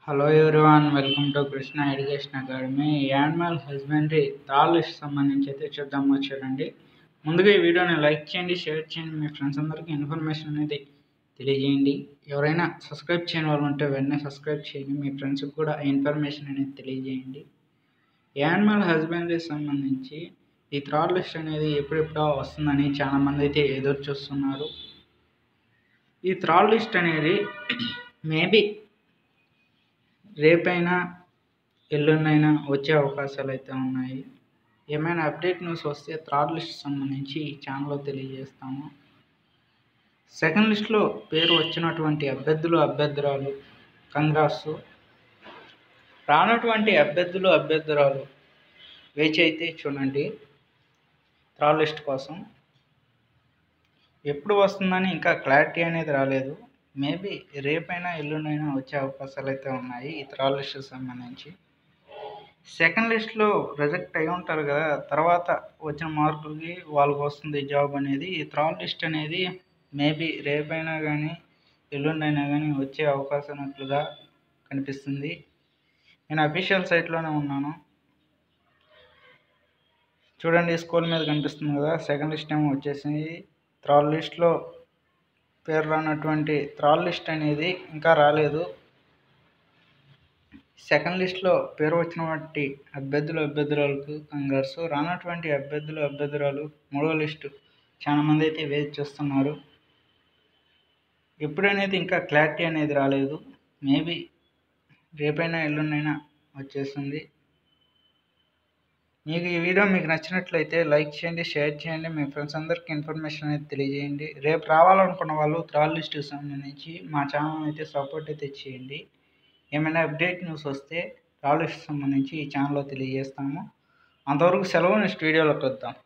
hello everyone welcome to Krishna education academy animal husbandry third list సంబంధించి అయితే చూద్దాం వచ్చారండి ముందుగా ఈ వీడియోని లైక్ చేయండి షేర్ చేయండి మీ ఫ్రెండ్స్ అందరికీ ఇన్ఫర్మేషన్ అనేది తెలియజేయండి ఎవరైనా సబ్స్క్రైబ్ చేయని వాళ్ళు ఉంటే వెంటనే సబ్స్క్రైబ్ చేయండి మీ ఫ్రెండ్స్కి కూడా ఆ ఇన్ఫర్మేషన్ అనేది తెలియజేయండి యానిమల్ హస్బెండరీ సంబంధించి ఈ థర్డ్ లిస్ట్ అనేది ఎప్పుడెప్పుడో వస్తుందని చాలామంది అయితే ఎదురు చూస్తున్నారు ఈ థర్డ్ లిస్ట్ అనేది మేబీ రేపైనా ఎల్లుండైనా వచ్చే అవకాశాలు అయితే ఉన్నాయి ఏమైనా అప్డేట్ న్యూస్ వస్తే థర్డ్ లిస్ట్ సంబంధించి ఈ ఛానల్లో తెలియజేస్తాము సెకండ్ లిస్ట్లో పేరు వచ్చినటువంటి అభ్యర్థులు అభ్యర్థురాలు కంగ్రాట్స్ రానటువంటి అభ్యర్థులు అభ్యర్థురాలు వేచి అయితే చూడండి థర్డ్ లిస్ట్ కోసం ఎప్పుడు వస్తుందని ఇంకా క్లారిటీ అనేది రాలేదు మేబీ రేపైనా ఎల్లుండైనా వచ్చే అవకాశాలు అయితే ఉన్నాయి ఈ థర్డ్ లిస్ట్ సంబంధించి సెకండ్ లిస్ట్లో రిజెక్ట్ అయి ఉంటారు కదా తర్వాత వచ్చిన మార్కులకి వాళ్ళకి వస్తుంది జాబ్ అనేది ఈ థర్డ్ లిస్ట్ అనేది మేబీ రేపైనా కానీ ఎల్లుండైనా కానీ వచ్చే అవకాశం ఉన్నట్లుగా కనిపిస్తుంది నేను అఫీషియల్ సైట్లోనే ఉన్నాను చూడండి స్కూల్ మీద కనిపిస్తుంది కదా సెకండ్ లిస్ట్ ఏమో వచ్చేసింది థర్డ్ లిస్ట్లో పేరు రానటువంటి థర్డ్ లిస్ట్ అనేది ఇంకా రాలేదు సెకండ్ లిస్ట్లో పేరు వచ్చినటువంటి అభ్యర్థులు అభ్యర్థురాలకు కంగార్స్ రానటువంటి అభ్యర్థులు అభ్యర్థురాలు మూడో లిస్టు చాలా మంది అయితే వేచి చూస్తున్నారు ఎప్పుడనేది ఇంకా క్లారిటీ అనేది రాలేదు మేబీ రేపైనా ఎల్లుండైనా వచ్చేస్తుంది మీకు ఈ వీడియో మీకు నచ్చినట్లయితే లైక్ చేయండి షేర్ చేయండి మీ ఫ్రెండ్స్ అందరికీ ఇన్ఫర్మేషన్ అనేది తెలియజేయండి రేపు రావాలనుకున్న వాళ్ళు థర్డ్ లిస్ట్కి సంబంధించి మా ఛానల్ అయితే సపోర్ట్ అయితే చేయండి ఏమైనా అప్డేట్ న్యూస్ వస్తే థర్డ్ లిస్ట్ సంబంధించి ఈ ఛానల్లో తెలియజేస్తాము అంతవరకు సెలవు నెక్స్ట్ వీడియోలోకి వద్దాం